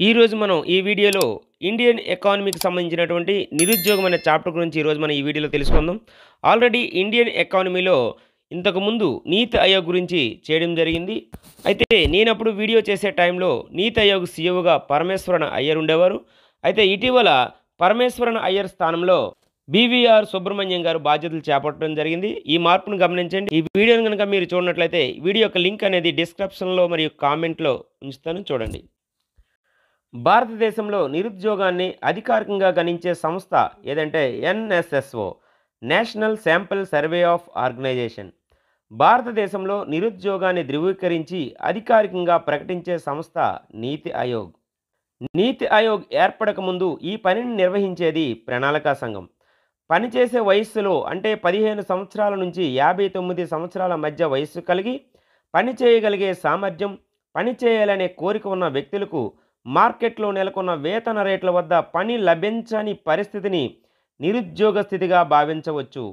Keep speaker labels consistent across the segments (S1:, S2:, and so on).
S1: ఈరోజు మనం ఈ వీడియోలో ఇండియన్ ఎకానమీకి సంబంధించినటువంటి నిరుద్యోగం అనే చాప్టర్ గురించి ఈరోజు మనం ఈ వీడియోలో తెలుసుకుందాం ఆల్రెడీ ఇండియన్ ఎకానమీలో ఇంతకుముందు నీతి ఆయోగ్ గురించి చేయడం జరిగింది అయితే నేనప్పుడు వీడియో చేసే టైంలో నీతి ఆయోగ్ సీఈఓగా పరమేశ్వరన్ అయ్యర్ ఉండేవారు అయితే ఇటీవల పరమేశ్వరన్ అయ్యర్ స్థానంలో బీవీఆర్ సుబ్రహ్మణ్యం గారు బాధ్యతలు చేపట్టడం జరిగింది ఈ మార్పును గమనించండి ఈ వీడియోను కనుక మీరు చూడనట్లయితే వీడియో యొక్క లింక్ అనేది డిస్క్రిప్షన్లో మరియు కామెంట్లో ఉంచుతాను చూడండి భారతదేశంలో నిరుద్యోగాన్ని అధికారికంగా గణించే సంస్థ ఏదంటే NSSO national sample survey of organisation భారతదేశంలో నిరుద్యోగాన్ని ధృవీకరించి అధికారికంగా ప్రకటించే సంస్థ నీతి ఆయోగ్ నీతి ఆయోగ్ ఏర్పడక ముందు ఈ పనిని నిర్వహించేది ప్రణాళికా సంఘం పనిచేసే వయస్సులో అంటే పదిహేను సంవత్సరాల నుంచి యాభై తొమ్మిది సంవత్సరాల మధ్య వయస్సు కలిగి పని చేయగలిగే సామర్థ్యం పని చేయాలనే కోరిక ఉన్న వ్యక్తులకు మార్కెట్లో నెలకొన్న వేతన రేట్ల వద్ద పని లభించని పరిస్థితిని నిరుద్యోగ స్థితిగా భావించవచ్చు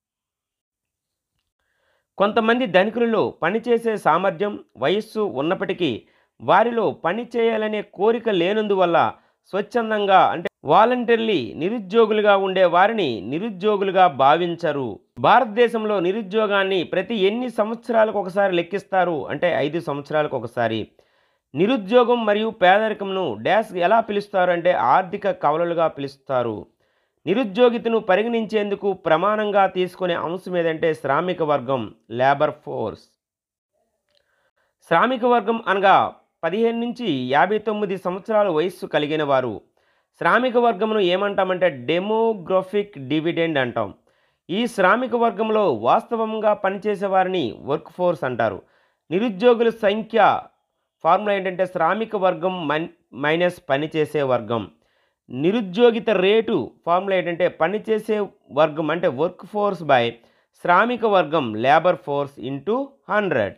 S1: కొంతమంది ధనికులలో పనిచేసే సామర్థ్యం వయస్సు ఉన్నప్పటికీ వారిలో పని చేయాలనే కోరిక లేనందువల్ల స్వచ్ఛందంగా అంటే వాలంటీర్లీ నిరుద్యోగులుగా ఉండే వారిని నిరుద్యోగులుగా భావించరు భారతదేశంలో నిరుద్యోగాన్ని ప్రతి ఎన్ని సంవత్సరాలకు ఒకసారి లెక్కిస్తారు అంటే ఐదు సంవత్సరాలకు ఒకసారి నిరుద్యోగం మరియు పేదరికంను డాష్ ఎలా పిలుస్తారు అంటే ఆర్థిక కవలలుగా పిలుస్తారు నిరుద్యోగితను పరిగణించేందుకు ప్రమాణంగా తీసుకునే అంశం ఏదంటే శ్రామిక వర్గం లేబర్ ఫోర్స్ శ్రామిక వర్గం అనగా పదిహేను నుంచి యాభై తొమ్మిది సంవత్సరాల వయస్సు కలిగిన వారు శ్రామిక వర్గమును ఏమంటామంటే డెమోగ్రఫిక్ డివిడెండ్ అంటాం ఈ శ్రామిక వర్గంలో వాస్తవంగా పనిచేసే వారిని వర్క్ ఫోర్స్ అంటారు నిరుద్యోగుల సంఖ్య ఫార్ములా ఏంటంటే శ్రామిక వర్గం మన్ మైనస్ పనిచేసే వర్గం నిరుద్యోగిత రేటు ఫార్ములా ఏంటంటే పనిచేసే వర్గం అంటే వర్క్ ఫోర్స్ బై శ్రామిక వర్గం లేబర్ ఫోర్స్ ఇంటూ హండ్రెడ్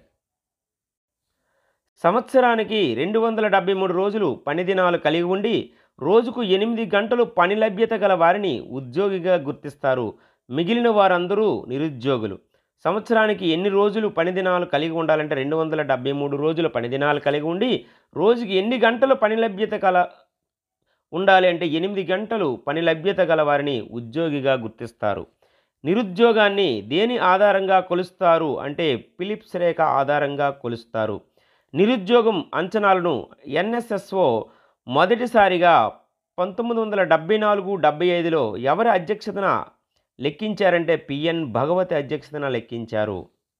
S1: సంవత్సరానికి రెండు వందల డెబ్బై మూడు రోజులు పని దినాలు కలిగి ఉండి రోజుకు ఎనిమిది గంటలు పని లభ్యత గల వారిని ఉద్యోగిగా గుర్తిస్తారు మిగిలిన వారందరూ నిరుద్యోగులు సంవత్సరానికి ఎన్ని రోజులు పని దినాలు కలిగి ఉండాలంటే రెండు వందల డెబ్బై మూడు రోజుల పని దినాలు కలిగి ఉండి రోజుకి ఎన్ని గంటలు పని లభ్యత గల ఉండాలి అంటే ఎనిమిది గంటలు పని లభ్యత గల వారిని ఉద్యోగిగా గుర్తిస్తారు నిరుద్యోగాన్ని దేని ఆధారంగా కొలుస్తారు అంటే ఫిలిప్స్ రేఖ ఆధారంగా కొలుస్తారు నిరుద్యోగం అంచనాలను ఎన్ఎస్ఎస్ఓ మొదటిసారిగా పంతొమ్మిది వందల డెబ్బై నాలుగు డెబ్బై ఐదులో ఎవరి అధ్యక్షతన లెక్కించారంటే పిఎన్ భగవతి అధ్యక్షతన లెక్కించారు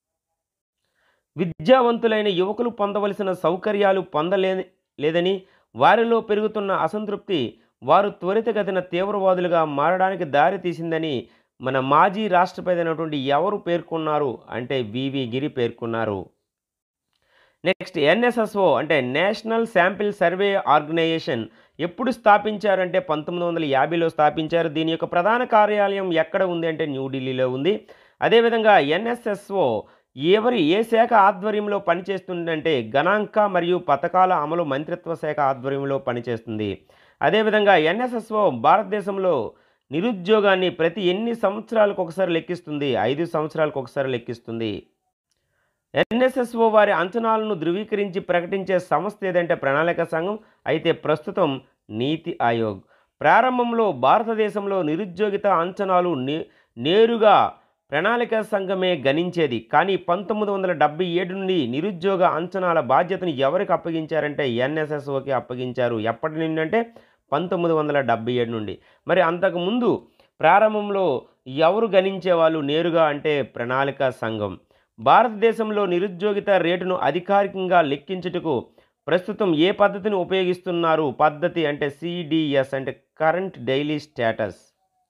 S1: విద్యావంతులైన యువకులు పొందవలసిన సౌకర్యాలు పొందలే లేదని వారిలో పెరుగుతున్న అసంతృప్తి వారు త్వరితగతిన తీవ్రవాదులుగా మారడానికి దారి తీసిందని మన మాజీ రాష్ట్రపతి అయినటువంటి ఎవరు పేర్కొన్నారు అంటే వివి గిరి పేర్కొన్నారు నెక్స్ట్ ఎన్ఎస్ఎస్ఓ అంటే నేషనల్ శాంపిల్ సర్వే ఆర్గనైజేషన్ ఎప్పుడు స్థాపించారంటే పంతొమ్మిది వందల యాభైలో స్థాపించారు దీని యొక్క ప్రధాన కార్యాలయం ఎక్కడ ఉంది అంటే న్యూఢిల్లీలో ఉంది అదేవిధంగా ఎన్ఎస్ఎస్ఓ ఎవరి ఏ శాఖ ఆధ్వర్యంలో పనిచేస్తుందంటే గణాంక మరియు పథకాల అమలు మంత్రిత్వ శాఖ ఆధ్వర్యంలో పనిచేస్తుంది అదేవిధంగా ఎన్ఎస్ఎస్ఓ భారతదేశంలో నిరుద్యోగాన్ని ప్రతి ఎన్ని సంవత్సరాలకు ఒకసారి లెక్కిస్తుంది ఐదు సంవత్సరాలకు ఒకసారి లెక్కిస్తుంది ఎన్ఎస్ఎస్ఓ వారి అంచనాలను ధృవీకరించి ప్రకటించే సంస్థ ఏదంటే ప్రణాళిక సంఘం అయితే ప్రస్తుతం నీతి ఆయోగ్ ప్రారంభంలో భారతదేశంలో నిరుద్యోగిత అంచనాలు నే నేరుగా ప్రణాళిక సంఘమే గణించేది కానీ పంతొమ్మిది వందల డెబ్బై ఏడు నుండి నిరుద్యోగ అంచనాల బాధ్యతను ఎవరికి అప్పగించారంటే ఎన్ఎస్ఎస్ఓకి అప్పగించారు ఎప్పటి నుండి అంటే పంతొమ్మిది వందల డెబ్బై ఏడు నుండి మరి అంతకుముందు ప్రారంభంలో ఎవరు గణించేవాళ్ళు నేరుగా అంటే ప్రణాళిక సంఘం భారతదేశంలో నిరుద్యోగిత రేటును అధికారికంగా లెక్కించుటకు ప్రస్తుతం ఏ పద్ధతిని ఉపయోగిస్తున్నారు పద్ధతి అంటే సిడిఎస్ అంటే కరెంట్ డైలీ స్టేటస్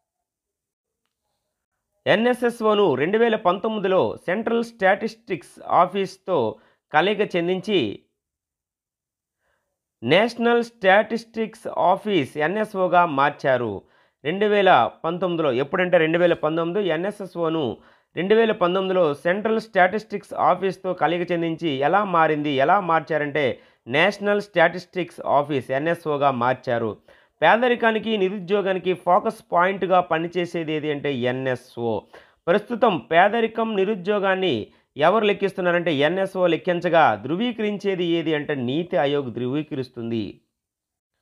S1: ఎన్ఎస్ఎస్ఓను రెండు వేల పంతొమ్మిదిలో సెంట్రల్ స్టాటిస్టిక్స్ ఆఫీస్తో కలయిక చెందించి నేషనల్ స్టాటిస్టిక్స్ ఆఫీస్ ఎన్ఎస్ఓగా మార్చారు రెండు వేల పంతొమ్మిదిలో ఎప్పుడంటే రెండు వేల పంతొమ్మిది ఎన్ఎస్ఎస్ఓను రెండు వేల పంతొమ్మిదిలో సెంట్రల్ స్టాటిస్టిక్స్ ఆఫీస్తో కలిగి చెందించి ఎలా మారింది ఎలా మార్చారంటే నేషనల్ స్టాటిస్టిక్స్ ఆఫీస్ ఎన్ఎస్ఓగా మార్చారు పేదరికానికి నిరుద్యోగానికి ఫోకస్ పాయింట్గా పనిచేసేది ఏది అంటే ఎన్ఎస్ఓ ప్రస్తుతం పేదరికం నిరుద్యోగాన్ని ఎవరు లెక్కిస్తున్నారంటే ఎన్ఎస్ఓ లెక్కించగా ధృవీకరించేది ఏది అంటే నీతి ఆయోగ్ ధృవీకరిస్తుంది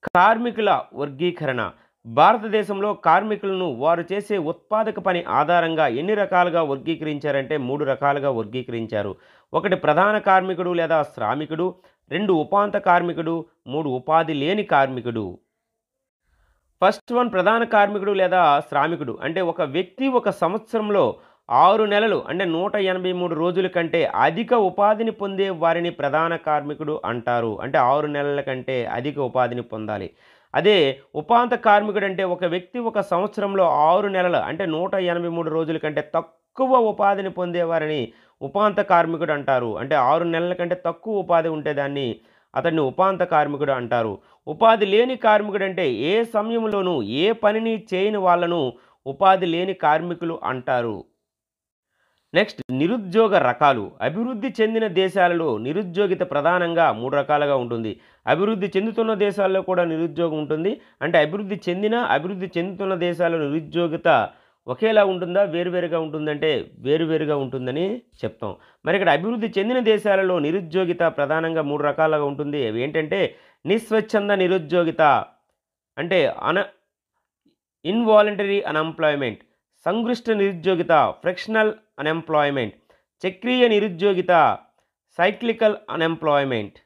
S1: కార్మికుల వర్గీకరణ భారతదేశంలో కార్మికులను వారు చేసే ఉత్పాదక పని ఆధారంగా ఎన్ని రకాలుగా వర్గీకరించారంటే మూడు రకాలుగా వర్గీకరించారు ఒకటి ప్రధాన కార్మికుడు లేదా శ్రామికుడు రెండు ఉపాంత కార్మికుడు మూడు ఉపాధి లేని కార్మికుడు ఫస్ట్ వన్ ప్రధాన కార్మికుడు లేదా శ్రామికుడు అంటే ఒక వ్యక్తి ఒక సంవత్సరంలో ఆరు నెలలు అంటే నూట ఎనభై మూడు రోజుల కంటే అధిక ఉపాధిని పొందే వారిని ప్రధాన కార్మికుడు అంటారు అంటే ఆరు నెలల కంటే అధిక ఉపాధిని పొందాలి అదే ఉపాంత కార్మికుడు అంటే ఒక వ్యక్తి ఒక సంవత్సరంలో ఆరు నెలలు అంటే నూట ఎనభై మూడు రోజుల కంటే తక్కువ ఉపాధిని పొందేవారిని ఉపాంత కార్మికుడు అంటారు అంటే ఆరు నెలల కంటే తక్కువ ఉపాధి ఉంటే దాన్ని అతన్ని ఉపాంత కార్మికుడు అంటారు ఉపాధి లేని కార్మికుడు అంటే ఏ సమయంలోనూ ఏ పనిని చేయని వాళ్ళను ఉపాధి లేని కార్మికులు అంటారు నెక్స్ట్ నిరుద్యోగ రకాలు అభివృద్ధి చెందిన దేశాలలో నిరుద్యోగిత ప్రధానంగా మూడు రకాలుగా ఉంటుంది అభివృద్ధి చెందుతున్న దేశాల్లో కూడా నిరుద్యోగం ఉంటుంది అంటే అభివృద్ధి చెందిన అభివృద్ధి చెందుతున్న దేశాల్లో నిరుద్యోగిత ఒకేలా ఉంటుందా వేరువేరుగా ఉంటుందంటే వేరువేరుగా ఉంటుందని చెప్తాం మరి ఇక్కడ అభివృద్ధి చెందిన దేశాలలో నిరుద్యోగిత ప్రధానంగా మూడు రకాలుగా ఉంటుంది అవి ఏంటంటే నిస్వచ్ఛంద నిరుద్యోగిత అంటే అన ఇన్వాలంటరీ అన్ఎంప్లాయ్మెంట్ సంగృష్ట నిరుద్యోగిత ఫ్రిక్షనల్ అన్ఎంప్లాయ్మెంట్ చక్రీయ నిరుద్యోగిత సైక్లికల్ అన్ఎంప్లాయ్మెంట్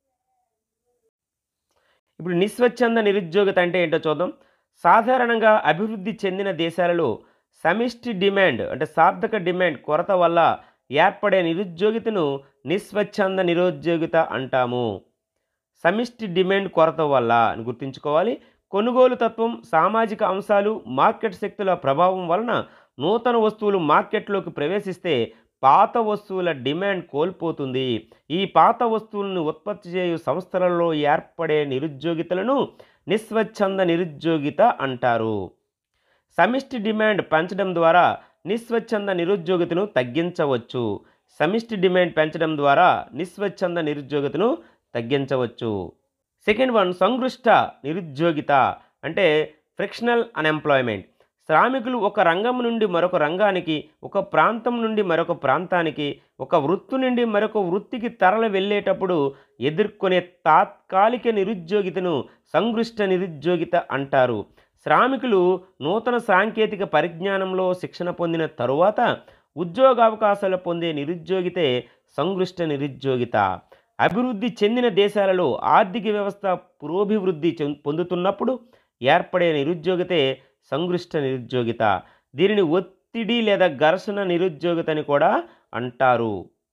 S1: ఇప్పుడు నిస్వచ్ఛంద నిరుద్యోగిత అంటే ఏంటో చూద్దాం సాధారణంగా అభివృద్ధి చెందిన దేశాలలో సమిష్టి డిమాండ్ అంటే సార్థక డిమాండ్ కొరత వల్ల ఏర్పడే నిరుద్యోగితను నిస్వచ్ఛంద నిరుద్యోగిత అంటాము సమిష్టి డిమాండ్ కొరత వల్ల అని గుర్తుంచుకోవాలి కొనుగోలు తత్వం సామాజిక అంశాలు మార్కెట్ శక్తుల ప్రభావం వలన నూతన వస్తువులు మార్కెట్లోకి ప్రవేశిస్తే పాత వస్తువుల డిమాండ్ కోల్పోతుంది ఈ పాత వస్తువులను ఉత్పత్తి చేయు సంస్థలలో ఏర్పడే నిరుద్యోగితలను నిస్వచ్ఛంద నిరుద్యోగిత అంటారు సమిష్టి డిమాండ్ పెంచడం ద్వారా నిస్వచ్ఛంద నిరుద్యోగితను తగ్గించవచ్చు సమిష్టి డిమాండ్ పెంచడం ద్వారా నిస్వచ్ఛంద నిరుద్యోగితను తగ్గించవచ్చు సెకండ్ వన్ సంగృష్ట నిరుద్యోగిత అంటే ఫ్రిక్షనల్ అన్ఎంప్లాయ్మెంట్ శ్రామికులు ఒక రంగం నుండి మరొక రంగానికి ఒక ప్రాంతం నుండి మరొక ప్రాంతానికి ఒక వృత్తి నుండి మరొక వృత్తికి తరలి వెళ్ళేటప్పుడు ఎదుర్కొనే తాత్కాలిక నిరుద్యోగితను సంగృష్ట నిరుద్యోగిత అంటారు శ్రామికులు నూతన సాంకేతిక పరిజ్ఞానంలో శిక్షణ పొందిన తరువాత ఉద్యోగావకాశాలు పొందే నిరుద్యోగితే సంగృష్ట నిరుద్యోగిత అభివృద్ధి చెందిన దేశాలలో ఆర్థిక వ్యవస్థ పురోభివృద్ధి చెం- పొందుతున్నప్పుడు ఏర్పడే నిరుద్యోగితే సంగృష్ట నిరుద్యోగిత దీనిని ఒత్తిడి లేదా ఘర్షణ నిరుద్యోగిత అని కూడా అంటారు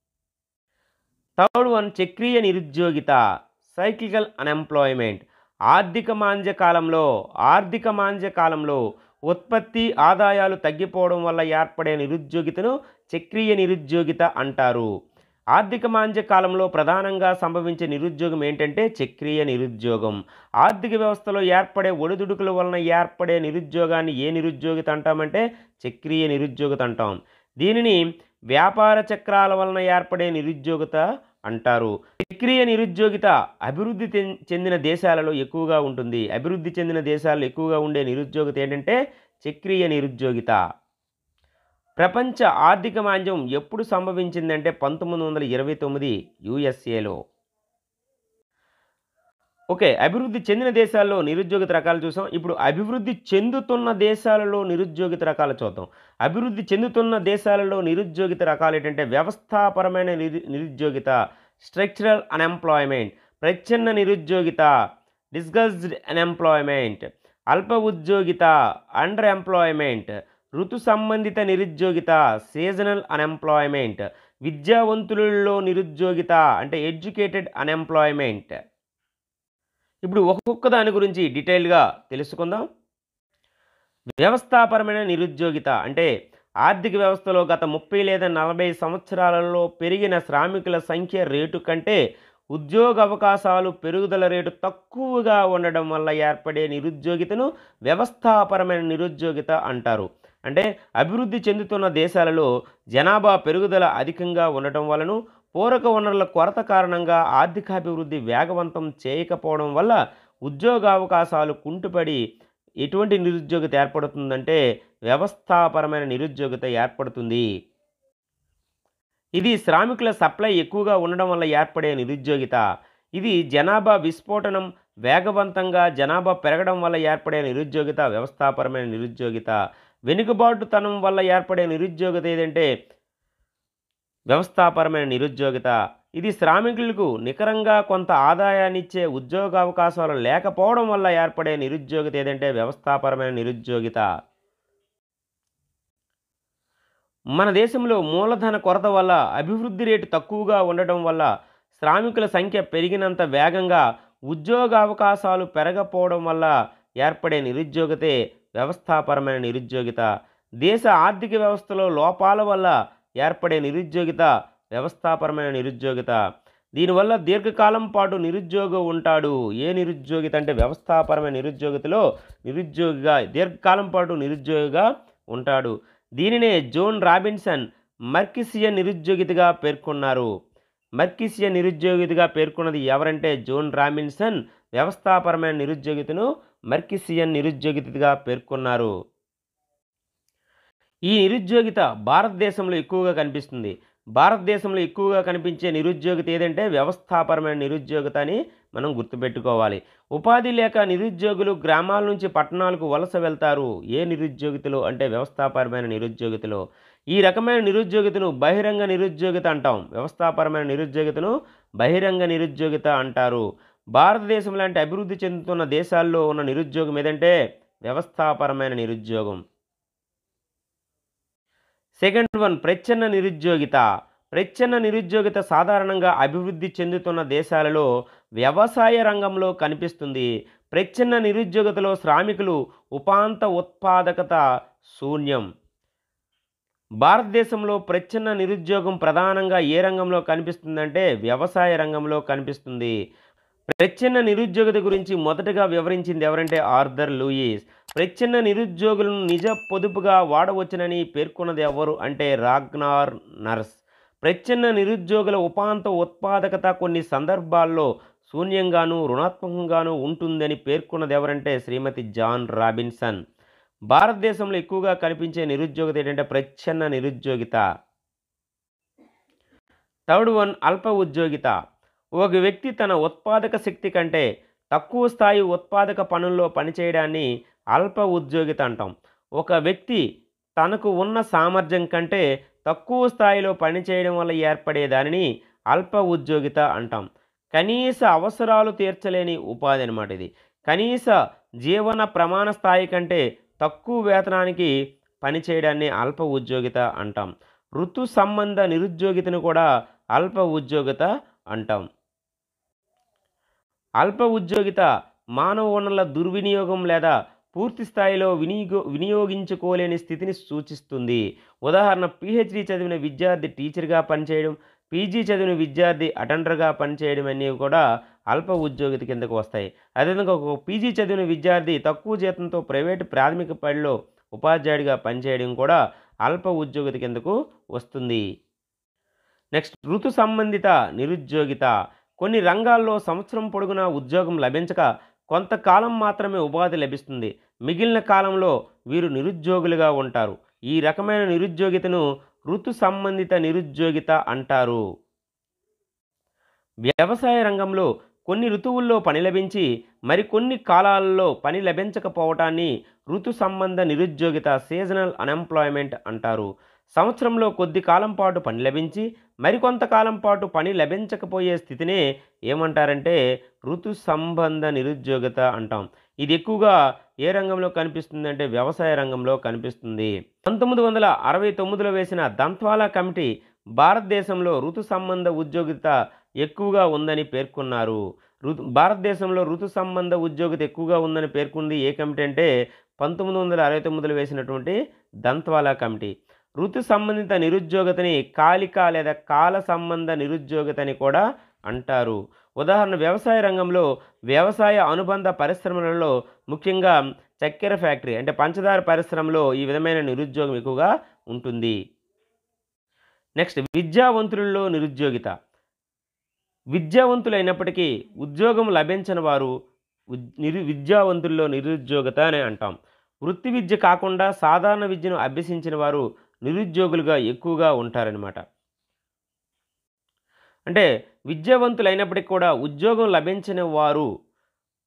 S1: థర్డ్ వన్ చక్రీయ నిరుద్యోగిత సైక్లికల్ అన్ఎంప్లాయ్మెంట్ ఆర్థిక మాంద్య కాలంలో ఆర్థిక మాంద్య కాలంలో ఉత్పత్తి ఆదాయాలు తగ్గిపోవడం వల్ల ఏర్పడే నిరుద్యోగితను చక్రీయ నిరుద్యోగిత అంటారు ఆర్థిక మాంద్య కాలంలో ప్రధానంగా సంభవించే నిరుద్యోగం ఏంటంటే చక్రీయ నిరుద్యోగం ఆర్థిక వ్యవస్థలో ఏర్పడే ఒడిదుడుకుల వలన ఏర్పడే నిరుద్యోగాన్ని ఏ నిరుద్యోగిత అంటామంటే చక్రీయ నిరుద్యోగిత అంటాం దీనిని వ్యాపార చక్రాల వలన ఏర్పడే నిరుద్యోగిత అంటారు చక్రీయ నిరుద్యోగిత అభివృద్ధి చెం- చెందిన దేశాలలో ఎక్కువగా ఉంటుంది అభివృద్ధి చెందిన దేశాల్లో ఎక్కువగా ఉండే నిరుద్యోగిత ఏంటంటే చక్రీయ నిరుద్యోగిత ప్రపంచ ఆర్థిక మాంద్యం ఎప్పుడు సంభవించిందంటే పంతొమ్మిది వందల ఇరవై తొమ్మిది యుఎస్ఏలో ఓకే అభివృద్ధి చెందిన దేశాల్లో నిరుద్యోగిత రకాలు చూసాం ఇప్పుడు అభివృద్ధి చెందుతున్న దేశాలలో నిరుద్యోగిత రకాలు చూద్దాం అభివృద్ధి చెందుతున్న దేశాలలో నిరుద్యోగిత రకాలు ఏంటంటే వ్యవస్థాపరమైన నిరు నిరుద్యోగిత స్ట్రక్చరల్ అన్ఎంప్లాయ్మెంట్ ప్రచ్ఛన్న నిరుద్యోగిత డిస్గస్డ్ అన్ఎంప్లాయ్మెంట్ అల్ప ఉద్యోగిత అండర్ ఎంప్లాయ్మెంట్ ఋతు సంబంధిత నిరుద్యోగిత సీజనల్ అన్ఎంప్లాయ్మెంట్ విద్యావంతులలో నిరుద్యోగిత అంటే ఎడ్యుకేటెడ్ అన్ఎంప్లాయ్మెంట్ ఇప్పుడు ఒక్కొక్క దాని గురించి డీటెయిల్గా తెలుసుకుందాం వ్యవస్థాపరమైన నిరుద్యోగిత అంటే ఆర్థిక వ్యవస్థలో గత ముప్పై లేదా నలభై సంవత్సరాలలో పెరిగిన శ్రామికుల సంఖ్య రేటు కంటే ఉద్యోగ అవకాశాలు పెరుగుదల రేటు తక్కువగా ఉండడం వల్ల ఏర్పడే నిరుద్యోగితను వ్యవస్థాపరమైన నిరుద్యోగిత అంటారు అంటే అభివృద్ధి చెందుతున్న దేశాలలో జనాభా పెరుగుదల అధికంగా ఉండటం వలను పూరక వనరుల కొరత కారణంగా ఆర్థికాభివృద్ధి వేగవంతం చేయకపోవడం వల్ల ఉద్యోగావకాశాలు కుంటుపడి ఎటువంటి నిరుద్యోగిత ఏర్పడుతుందంటే వ్యవస్థాపరమైన నిరుద్యోగిత ఏర్పడుతుంది ఇది శ్రామికుల సప్లై ఎక్కువగా ఉండడం వల్ల ఏర్పడే నిరుద్యోగిత ఇది జనాభా విస్ఫోటనం వేగవంతంగా జనాభా పెరగడం వల్ల ఏర్పడే నిరుద్యోగిత వ్యవస్థాపరమైన నిరుద్యోగిత వెనుకబాటుతనం వల్ల ఏర్పడే నిరుద్యోగిత ఏదంటే వ్యవస్థాపరమైన నిరుద్యోగిత ఇది శ్రామికులకు నికరంగా కొంత ఆదాయాన్నిచ్చే ఉద్యోగ అవకాశాలు లేకపోవడం వల్ల ఏర్పడే నిరుద్యోగిత ఏదంటే వ్యవస్థాపరమైన నిరుద్యోగిత మన దేశంలో మూలధన కొరత వల్ల అభివృద్ధి రేటు తక్కువగా ఉండటం వల్ల శ్రామికుల సంఖ్య పెరిగినంత వేగంగా ఉద్యోగ అవకాశాలు పెరగపోవడం వల్ల ఏర్పడే నిరుద్యోగితే వ్యవస్థాపరమైన నిరుద్యోగిత దేశ ఆర్థిక వ్యవస్థలో లోపాల వల్ల ఏర్పడే నిరుద్యోగిత వ్యవస్థాపరమైన నిరుద్యోగిత దీనివల్ల దీర్ఘకాలం పాటు నిరుద్యోగం ఉంటాడు ఏ నిరుద్యోగిత అంటే వ్యవస్థాపరమైన నిరుద్యోగితలో నిరుద్యోగిగా దీర్ఘకాలం పాటు నిరుద్యోగిగా ఉంటాడు దీనినే జోన్ రాబిన్సన్ మర్కిసియన్ నిరుద్యోగితగా పేర్కొన్నారు మర్కిసియన్ నిరుద్యోగితగా పేర్కొన్నది ఎవరంటే జోన్ రాబిన్సన్ వ్యవస్థాపరమైన నిరుద్యోగితను మర్కిసియన్ నిరుద్యోగితగా పేర్కొన్నారు ఈ నిరుద్యోగిత భారతదేశంలో ఎక్కువగా కనిపిస్తుంది భారతదేశంలో ఎక్కువగా కనిపించే నిరుద్యోగిత ఏదంటే వ్యవస్థాపరమైన నిరుద్యోగిత అని మనం గుర్తుపెట్టుకోవాలి ఉపాధి లేక నిరుద్యోగులు గ్రామాల నుంచి పట్టణాలకు వలస వెళ్తారు ఏ నిరుద్యోగితలో అంటే వ్యవస్థాపరమైన నిరుద్యోగితలో ఈ రకమైన నిరుద్యోగితను బహిరంగ నిరుద్యోగిత అంటాం వ్యవస్థాపరమైన నిరుద్యోగితను బహిరంగ నిరుద్యోగిత అంటారు భారతదేశం లాంటి అభివృద్ధి చెందుతున్న దేశాల్లో ఉన్న నిరుద్యోగం ఏదంటే వ్యవస్థాపరమైన నిరుద్యోగం సెకండ్ వన్ ప్రచ్ఛన్న నిరుద్యోగిత ప్రచ్ఛన్న నిరుద్యోగిత సాధారణంగా అభివృద్ధి చెందుతున్న దేశాలలో వ్యవసాయ రంగంలో కనిపిస్తుంది ప్రచ్ఛన్న నిరుద్యోగితలో శ్రామికులు ఉపాంత ఉత్పాదకత శూన్యం భారతదేశంలో ప్రచ్ఛన్న నిరుద్యోగం ప్రధానంగా ఏ రంగంలో కనిపిస్తుందంటే వ్యవసాయ రంగంలో కనిపిస్తుంది ప్రచ్ఛన్న నిరుద్యోగిత గురించి మొదటగా వివరించింది ఎవరంటే ఆర్థర్ లూయిస్ ప్రచ్ఛన్న నిరుద్యోగులను నిజ పొదుపుగా వాడవచ్చునని పేర్కొన్నది ఎవరు అంటే రాగ్నార్ నర్స్ ప్రచ్ఛన్న నిరుద్యోగుల ఉపాంత ఉత్పాదకత కొన్ని సందర్భాల్లో శూన్యంగాను రుణాత్మకంగాను ఉంటుందని పేర్కొన్నది ఎవరంటే శ్రీమతి జాన్ రాబిన్సన్ భారతదేశంలో ఎక్కువగా కనిపించే నిరుద్యోగిత ఏంటంటే ప్రచ్ఛన్న నిరుద్యోగిత థర్డ్ వన్ అల్ప ఉద్యోగిత ఒక వ్యక్తి తన ఉత్పాదక శక్తి కంటే తక్కువ స్థాయి ఉత్పాదక పనుల్లో పనిచేయడాన్ని అల్ప ఉద్యోగిత అంటాం ఒక వ్యక్తి తనకు ఉన్న సామర్థ్యం కంటే తక్కువ స్థాయిలో పనిచేయడం వల్ల ఏర్పడే దానిని అల్ప ఉద్యోగిత అంటాం కనీస అవసరాలు తీర్చలేని ఉపాధి అనమాట ఇది కనీస జీవన ప్రమాణ స్థాయి కంటే తక్కువ వేతనానికి పనిచేయడాన్ని అల్ప ఉద్యోగిత అంటాం ఋతు సంబంధ నిరుద్యోగితను కూడా అల్ప ఉద్యోగిత అంటాం అల్ప ఉద్యోగిత మానవ వనరుల దుర్వినియోగం లేదా పూర్తి స్థాయిలో వినియోగ వినియోగించుకోలేని స్థితిని సూచిస్తుంది ఉదాహరణ పిహెచ్డి చదివిన విద్యార్థి టీచర్గా పనిచేయడం పీజీ చదివిన విద్యార్థి అటెండర్గా పనిచేయడం అనేవి కూడా అల్ప ఉద్యోగిత కిందకు వస్తాయి అదేవిధంగా ఒక పీజీ చదివిన విద్యార్థి తక్కువ జీతంతో ప్రైవేటు ప్రాథమిక బడిలో ఉపాధ్యాయుడిగా పనిచేయడం కూడా అల్ప ఉద్యోగిత కిందకు వస్తుంది నెక్స్ట్ ఋతు సంబంధిత నిరుద్యోగిత కొన్ని రంగాల్లో సంవత్సరం పొడుగునా ఉద్యోగం లభించక కొంతకాలం మాత్రమే ఉపాధి లభిస్తుంది మిగిలిన కాలంలో వీరు నిరుద్యోగులుగా ఉంటారు ఈ రకమైన నిరుద్యోగితను ఋతు సంబంధిత నిరుద్యోగిత అంటారు వ్యవసాయ రంగంలో కొన్ని ఋతువుల్లో పని లభించి మరికొన్ని కాలాలలో పని లభించకపోవటాన్ని ఋతు సంబంధ నిరుద్యోగిత సీజనల్ అన్ఎంప్లాయ్మెంట్ అంటారు సంవత్సరంలో కొద్ది కాలం పాటు పని లభించి మరికొంతకాలం పాటు పని లభించకపోయే స్థితినే ఏమంటారంటే ఋతు సంబంధ నిరుద్యోగిత అంటాం ఇది ఎక్కువగా ఏ రంగంలో కనిపిస్తుంది అంటే వ్యవసాయ రంగంలో కనిపిస్తుంది పంతొమ్మిది వందల అరవై తొమ్మిదిలో వేసిన దంత్వాలా కమిటీ భారతదేశంలో ఋతు సంబంధ ఉద్యోగిత ఎక్కువగా ఉందని పేర్కొన్నారు ఋతు భారతదేశంలో ఋతు సంబంధ ఉద్యోగిత ఎక్కువగా ఉందని పేర్కొంది ఏ కమిటీ అంటే పంతొమ్మిది వందల అరవై తొమ్మిదిలో వేసినటువంటి దంత్వాలా కమిటీ ఋతు సంబంధిత నిరుద్యోగతని కాలిక లేదా కాల సంబంధ నిరుద్యోగతని కూడా అంటారు ఉదాహరణ వ్యవసాయ రంగంలో వ్యవసాయ అనుబంధ పరిశ్రమలలో ముఖ్యంగా చక్కెర ఫ్యాక్టరీ అంటే పంచదార పరిశ్రమలో ఈ విధమైన నిరుద్యోగం ఎక్కువగా ఉంటుంది నెక్స్ట్ విద్యావంతులలో నిరుద్యోగిత విద్యావంతులైనప్పటికీ ఉద్యోగం లభించని వారు ఉద్- నిరు విద్యావంతుల్లో నిరుద్యోగత అని అంటాం వృత్తి విద్య కాకుండా సాధారణ విద్యను అభ్యసించిన వారు నిరుద్యోగులుగా ఎక్కువగా ఉంటారనమాట అంటే విద్యావంతులైనప్పటికీ కూడా ఉద్యోగం లభించని వారు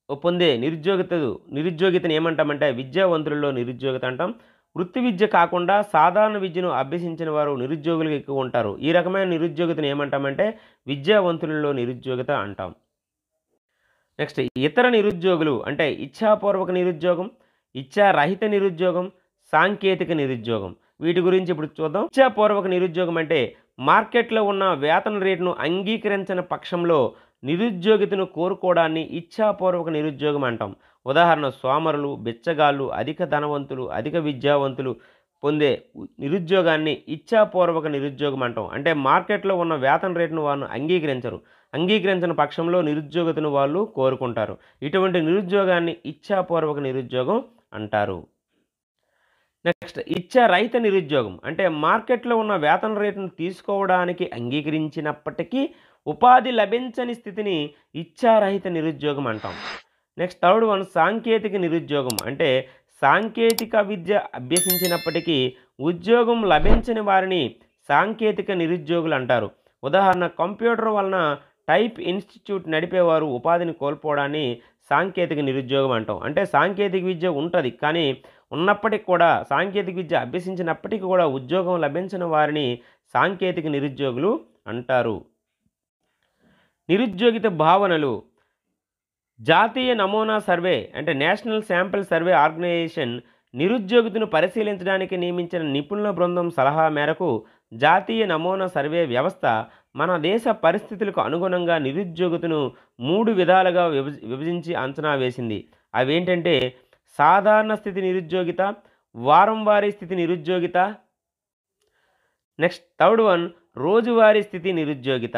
S1: పొందే నిరుద్యోగిత నిరుద్యోగితని ఏమంటామంటే విద్యావంతులలో నిరుద్యోగిత అంటాం వృత్తి విద్య కాకుండా సాధారణ విద్యను అభ్యసించిన వారు నిరుద్యోగులుగా ఎక్కువ ఉంటారు ఈ రకమైన నిరుద్యోగితను ఏమంటామంటే విద్యావంతులలో నిరుద్యోగిత అంటాం నెక్స్ట్ ఇతర నిరుద్యోగులు అంటే ఇచ్ఛాపూర్వక నిరుద్యోగం ఇచ్ఛారహిత నిరుద్యోగం సాంకేతిక నిరుద్యోగం వీటి గురించి ఇప్పుడు చూద్దాం ఇచ్ఛాపూర్వక నిరుద్యోగం అంటే మార్కెట్లో ఉన్న వేతన రేటును అంగీకరించిన పక్షంలో నిరుద్యోగితను కోరుకోవడాన్ని ఇచ్ఛాపూర్వక నిరుద్యోగం అంటాం ఉదాహరణ సోమరులు బిచ్చగాళ్ళు అధిక ధనవంతులు అధిక విద్యావంతులు పొందే నిరుద్యోగాన్ని ఇచ్ఛాపూర్వక నిరుద్యోగం అంటాం అంటే మార్కెట్లో ఉన్న వేతన రేటును వాళ్ళు అంగీకరించరు అంగీకరించిన పక్షంలో నిరుద్యోగతను వాళ్ళు కోరుకుంటారు ఇటువంటి నిరుద్యోగాన్ని ఇచ్ఛాపూర్వక నిరుద్యోగం అంటారు నెక్స్ట్ ఇచ్చా రహిత నిరుద్యోగం అంటే మార్కెట్లో ఉన్న వేతన రేటును తీసుకోవడానికి అంగీకరించినప్పటికీ ఉపాధి లభించని స్థితిని ఇచ్ఛారహిత నిరుద్యోగం అంటాం నెక్స్ట్ థర్డ్ వన్ సాంకేతిక నిరుద్యోగం అంటే సాంకేతిక విద్య అభ్యసించినప్పటికీ ఉద్యోగం లభించని వారిని సాంకేతిక నిరుద్యోగులు అంటారు ఉదాహరణ కంప్యూటర్ వలన టైప్ ఇన్స్టిట్యూట్ నడిపేవారు ఉపాధిని కోల్పోవడాన్ని సాంకేతిక నిరుద్యోగం అంటాం అంటే సాంకేతిక విద్య ఉంటుంది కానీ ఉన్నప్పటికీ కూడా సాంకేతిక విద్య అభ్యసించినప్పటికీ కూడా ఉద్యోగం లభించిన వారిని సాంకేతిక నిరుద్యోగులు అంటారు నిరుద్యోగిత భావనలు జాతీయ నమూనా సర్వే అంటే నేషనల్ శాంపిల్ సర్వే ఆర్గనైజేషన్ నిరుద్యోగితను పరిశీలించడానికి నియమించిన నిపుణుల బృందం సలహా మేరకు జాతీయ నమూనా సర్వే వ్యవస్థ మన దేశ పరిస్థితులకు అనుగుణంగా నిరుద్యోగితను మూడు విధాలుగా విభజ విభజించి అంచనా వేసింది అవేంటంటే సాధారణ స్థితి నిరుద్యోగిత వారం వారీ స్థితి నిరుద్యోగిత నెక్స్ట్ థర్డ్ వన్ రోజువారీ స్థితి నిరుద్యోగిత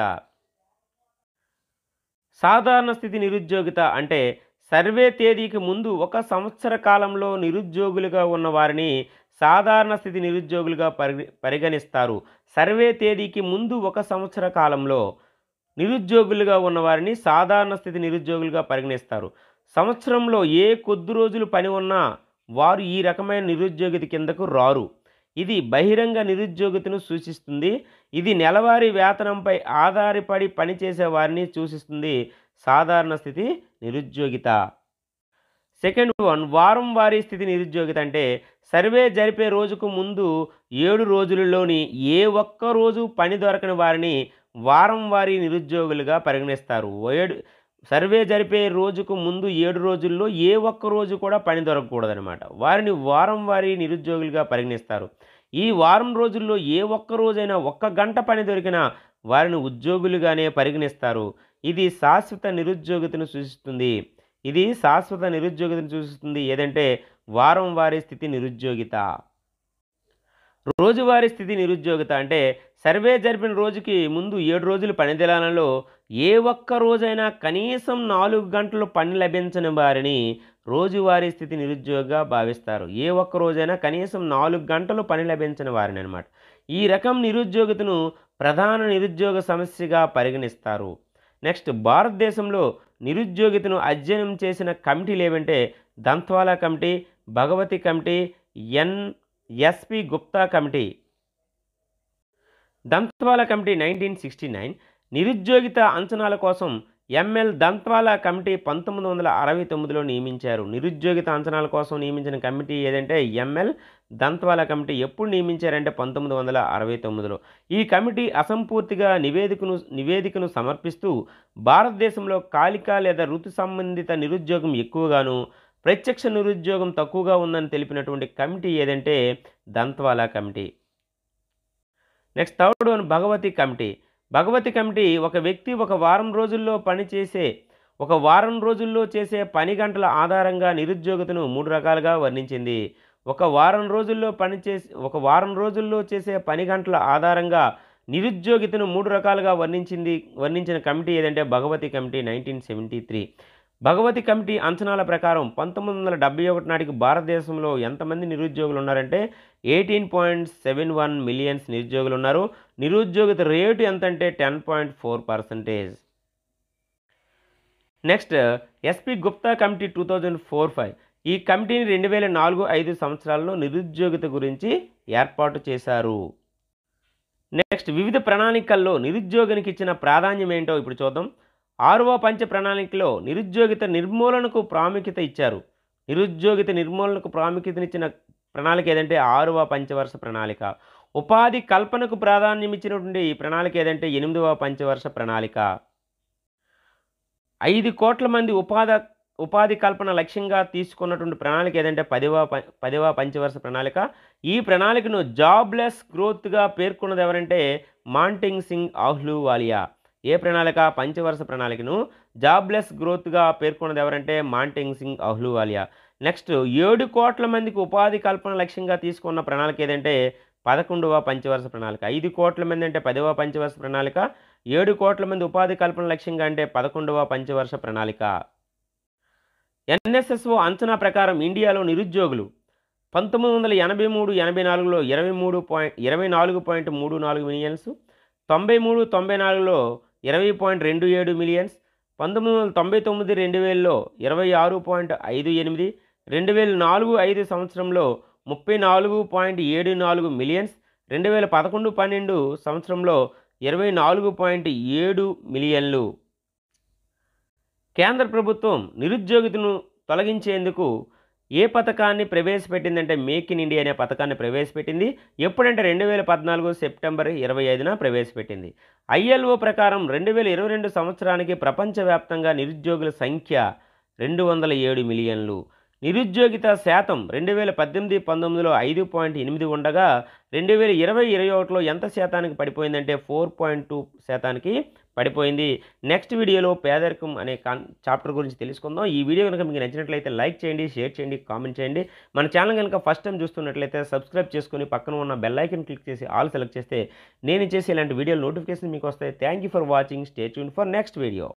S1: సాధారణ స్థితి నిరుద్యోగిత అంటే సర్వే తేదీకి ముందు ఒక సంవత్సర కాలంలో నిరుద్యోగులుగా ఉన్న వారిని సాధారణ స్థితి నిరుద్యోగులుగా పరి పరిగణిస్తారు సర్వే తేదీకి ముందు ఒక సంవత్సర కాలంలో నిరుద్యోగులుగా ఉన్నవారిని సాధారణ స్థితి నిరుద్యోగులుగా పరిగణిస్తారు సంవత్సరంలో ఏ కొద్ది రోజులు పని ఉన్నా వారు ఈ రకమైన నిరుద్యోగిత కిందకు రారు ఇది బహిరంగ నిరుద్యోగితను సూచిస్తుంది ఇది నెలవారీ వేతనంపై ఆధారపడి పనిచేసే వారిని సూచిస్తుంది సాధారణ స్థితి నిరుద్యోగిత సెకండ్ వన్ వారం వారీ స్థితి నిరుద్యోగిత అంటే సర్వే జరిపే రోజుకు ముందు ఏడు రోజులలోని ఏ ఒక్క రోజు పని దొరకని వారిని వారం వారీ నిరుద్యోగులుగా పరిగణిస్తారు ఏడు సర్వే జరిపే రోజుకు ముందు ఏడు రోజుల్లో ఏ ఒక్క రోజు కూడా పని దొరకకూడదనమాట వారిని వారం వారీ నిరుద్యోగులుగా పరిగణిస్తారు ఈ వారం రోజుల్లో ఏ ఒక్క రోజైనా ఒక్క గంట పని దొరికినా వారిని ఉద్యోగులుగానే పరిగణిస్తారు ఇది శాశ్వత నిరుద్యోగితను సూచిస్తుంది ఇది శాశ్వత నిరుద్యోగితను సూచిస్తుంది ఏదంటే వారం వారీ స్థితి నిరుద్యోగిత రోజువారీ స్థితి నిరుద్యోగిత అంటే సర్వే జరిపిన రోజుకి ముందు ఏడు రోజులు పని దినాలలో ఏ ఒక్క రోజైనా కనీసం నాలుగు గంటలు పని లభించని వారిని రోజువారీ స్థితి నిరుద్యోగిగా భావిస్తారు ఏ ఒక్క రోజైనా కనీసం నాలుగు గంటలు పని లభించని వారిని అనమాట ఈ రకం నిరుద్యోగితను ప్రధాన నిరుద్యోగ సమస్యగా పరిగణిస్తారు నెక్స్ట్ భారతదేశంలో నిరుద్యోగితను అధ్యయనం చేసిన కమిటీలు ఏవంటే Dantwala committee Bhagwati committee N S P Gupta committee Dantwala committee nineteen sixty nine నిరుద్యోగిత అంచనాల కోసం ఎంఎల్ దంత్వాలా కమిటీ పంతొమ్మిది వందల అరవై తొమ్మిదిలో నియమించారు నిరుద్యోగిత అంచనాల కోసం నియమించిన కమిటీ ఏదంటే ఎంఎల్ దంత్వాలా కమిటీ ఎప్పుడు నియమించారంటే పంతొమ్మిది వందల అరవై తొమ్మిదిలో ఈ కమిటీ అసంపూర్తిగా నివేదికను నివేదికను సమర్పిస్తూ భారతదేశంలో కాలిక లేదా ఋతు సంబంధిత నిరుద్యోగం ఎక్కువగాను ప్రత్యక్ష నిరుద్యోగం తక్కువగా ఉందని తెలిపినటువంటి కమిటీ ఏదంటే Dantwala committee next third one Bhagwati committee Bhagwati committee ఒక వ్యక్తి ఒక వారం రోజుల్లో పనిచేసే ఒక వారం రోజుల్లో చేసే పని గంటల ఆధారంగా నిరుద్యోగితను మూడు రకాలుగా వర్ణించింది ఒక వారం రోజుల్లో పనిచేసి ఒక వారం రోజుల్లో చేసే పని గంటల ఆధారంగా నిరుద్యోగితను మూడు రకాలుగా వర్ణించింది వర్ణించిన కమిటీ ఏదంటే Bhagwati committee nineteen seventy three Bhagwati committee అంచనాల ప్రకారం పంతొమ్మిది వందల డెబ్బై ఒకటి నాటికి భారతదేశంలో ఎంతమంది నిరుద్యోగులు ఉన్నారంటే eighteen point seven one millions నిరుద్యోగులు ఉన్నారు నిరుద్యోగిత రేటు ఎంతంటే ten point four percentage next S P Gupta committee two thousand four five ఈ కమిటీని రెండు వేల నాలుగు ఐదు సంవత్సరాల్లో నిరుద్యోగిత గురించి ఏర్పాటు చేశారు నెక్స్ట్ వివిధ ప్రణాళికల్లో నిరుద్యోగానికి ఇచ్చిన ప్రాధాన్యం ఏంటో ఇప్పుడు చూద్దాం ఆరవ పంచ ప్రణాళికలో నిరుద్యోగిత నిర్మూలనకు ప్రాముఖ్యత ఇచ్చారు నిరుద్యోగిత నిర్మూలనకు ప్రాముఖ్యతనిచ్చిన ప్రణాళిక ఏదంటే ఆరవ పంచవర్ష ప్రణాళిక ఉపాధి కల్పనకు ప్రాధాన్యం ఇచ్చినటువంటి ఈ ప్రణాళిక ఏదంటే ఎనిమిదవ పంచవర్ష ప్రణాళిక ఐదు కోట్ల మంది ఉపాధి ఉపాధి కల్పన లక్ష్యంగా తీసుకున్నటువంటి ప్రణాళిక ఏదంటే పదివ ప- పదివ పంచవర్ష ప్రణాళిక ఈ ప్రణాళికను జాబ్లెస్ గ్రోత్గా పేర్కొన్నది ఎవరంటే మాంటింగ్ సింగ్ ఆహ్లూవాలియా ఏ ప్రణాళిక పంచవర్ష ప్రణాళికను జాబ్లెస్ గ్రోత్గా పేర్కొన్నది ఎవరంటే మాంటింగ్ సింగ్ అహ్లూవాలియా నెక్స్ట్ ఏడు కోట్ల మందికి ఉపాధి కల్పన లక్ష్యంగా తీసుకున్న ప్రణాళిక ఏదంటే పదకొండవ పంచవర్ష ప్రణాళిక ఐదు కోట్ల మంది అంటే పదవ పంచవర్ష ప్రణాళిక ఏడు కోట్ల మంది ఉపాధి కల్పన లక్ష్యంగా అంటే పదకొండవ పంచవర్ష ప్రణాళిక ఎన్ఎస్ఎస్ఓ అంచనా ప్రకారం ఇండియాలో నిరుద్యోగులు పంతొమ్మిది వందల ఎనభై మూడు ఎనభై నాలుగులో ఇరవై మూడు పాయింట్ ఇరవై నాలుగు పాయింట్ మూడు నాలుగు మిలియన్స్ తొంభై మూడు తొంభై నాలుగులో ఇరవై పాయింట్ రెండు ఏడు మిలియన్స్ పంతొమ్మిది వందల తొంభై తొమ్మిది రెండు వేలలో ఇరవై ఆరు పాయింట్ ఐదు ఎనిమిది రెండు వేల నాలుగు ఐదు సంవత్సరంలో ముప్పై నాలుగు పాయింట్ ఏడు నాలుగు మిలియన్స్ రెండు వేల పదకొండు పన్నెండు సంవత్సరంలో ఇరవై నాలుగు పాయింట్ ఏడు మిలియన్లు కేంద్ర ప్రభుత్వం నిరుద్యోగితను తొలగించేందుకు ఏ పథకాన్ని ప్రవేశపెట్టిందంటే మేక్ ఇన్ ఇండియా అనే పథకాన్ని ప్రవేశపెట్టింది ఎప్పుడంటే రెండు వేల పద్నాలుగు సెప్టెంబర్ ఇరవై ఐదున ప్రవేశపెట్టింది ఐఎల్ఓ ప్రకారం రెండు వేల ఇరవై రెండు సంవత్సరానికి ప్రపంచవ్యాప్తంగా నిరుద్యోగుల సంఖ్య రెండు వందల ఏడు మిలియన్లు నిరుద్యోగిత శాతం రెండు వేల పద్దెనిమిది పంతొమ్మిదిలో ఐదు పాయింట్ ఎనిమిది ఉండగా రెండు వేల ఇరవై ఇరవై ఒకటిలో ఎంత శాతానికి పడిపోయిందంటే ఫోర్ పాయింట్ టూ శాతానికి పడిపోయింది నెక్స్ట్ వీడియోలో పేదరికం అనే కాన్ చాప్టర్ గురించి తెలుసుకుందాం ఈ వీడియో కనుక మీకు నచ్చినట్లయితే లైక్ చేయండి షేర్ చేయండి కామెంట్ చేయండి మన ఛానల్ కనుక ఫస్ట్ టైం చూస్తున్నట్లయితే సబ్స్క్రైబ్ చేసుకొని పక్కన ఉన్న బెల్ ఐకన్ క్లిక్ చేసి ఆల్ సెలెక్ట్ చేస్తే నేను చేసే ఇలాంటి వీడియో నోటిఫికేషన్ మీకు వస్తాయి thank you for watching stay tune for next video